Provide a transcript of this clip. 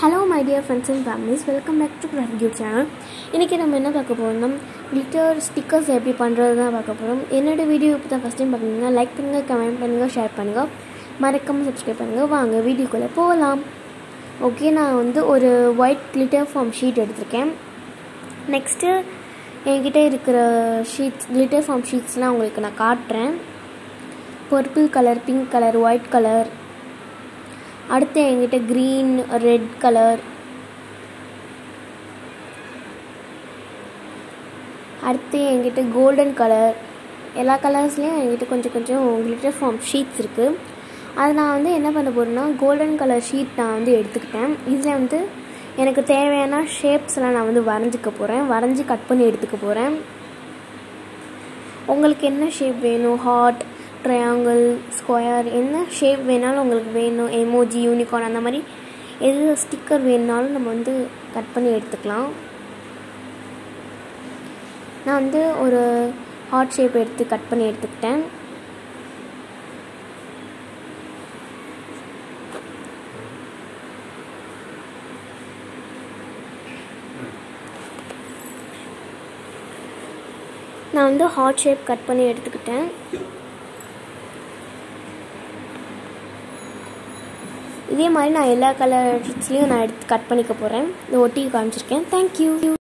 hello my dear friends and families welcome back to graphic you channel இன்றைக்கி நம்ம என்ன பார்க்க போகிறோம்னா கிளிட்டர் ஸ்டிக்கர்ஸ் எப்படி பண்ணுறது தான் பார்க்க போகிறோம் என்னோட வீடியோ இப்போ தான் ஃபஸ்ட் டைம் பார்க்குறீங்கன்னா லைக் பண்ணுங்கள் கமெண்ட் பண்ணுங்கள் ஷேர் பண்ணுங்கள் மறக்காமல் சப்ஸ்கிரைப் பண்ணுங்கள் வாங்க வீடியோக்குள்ளே போகலாம் ஓகே நான் வந்து ஒரு ஒயிட் கிளிட்டர் ஃபார்ம் ஷீட் எடுத்திருக்கேன் நெக்ஸ்ட்டு என்கிட்ட இருக்கிற ஷீட்ஸ் கிளிட்டர் ஃபார்ம் ஷீட்ஸ்லாம் உங்களுக்கு நான் காட்டுறேன் purple colour pink colour white colour அடுத்து என்கிட்ட க்ரீன் ரெட் கலர் அடுத்து என்கிட்ட கோல்டன் கலர் எல்லா கலர்ஸ்லேயும் என்கிட்ட கொஞ்சம் கொஞ்சம் கிளிட்டர் ஃபார்ம் ஷீட்ஸ் இருக்குது அது நான் வந்து என்ன பண்ண போகிறேன்னா கோல்டன் கலர் ஷீட் நான் வந்து எடுத்துக்கிட்டேன் இதில் வந்து எனக்கு தேவையான ஷேப்ஸ்லாம் நான் வந்து வரைஞ்சிக்க போகிறேன் வரைஞ்சி கட் பண்ணி எடுத்துக்க போகிறேன் உங்களுக்கு என்ன ஷேப் வேணும் ஹார்ட் ட்ரையாங்கிள் ஸ்கொயர் என்ன ஷேப் வேணாலும் உங்களுக்கு வேணும் எமோஜி யூனிகார்ன் அந்த மாதிரி எது ஸ்டிக்கர் வேணுனாலும் நம்ம வந்து கட் பண்ணி எடுத்துக்கலாம் நான் வந்து ஒரு ஹார்ட் ஷேப் எடுத்து கட் பண்ணி எடுத்துக்கிட்டேன் நான் வந்து ஹார்ட் ஷேப் கட் பண்ணி எடுத்துக்கிட்டேன் இதே மாதிரி நான் எல்லா கலர்ஸ்லேயும் நான் எடுத்து கட் பண்ணிக்க போகிறேன் இந்த ஒட்டி காமிச்சிருக்கேன் தேங்க்யூ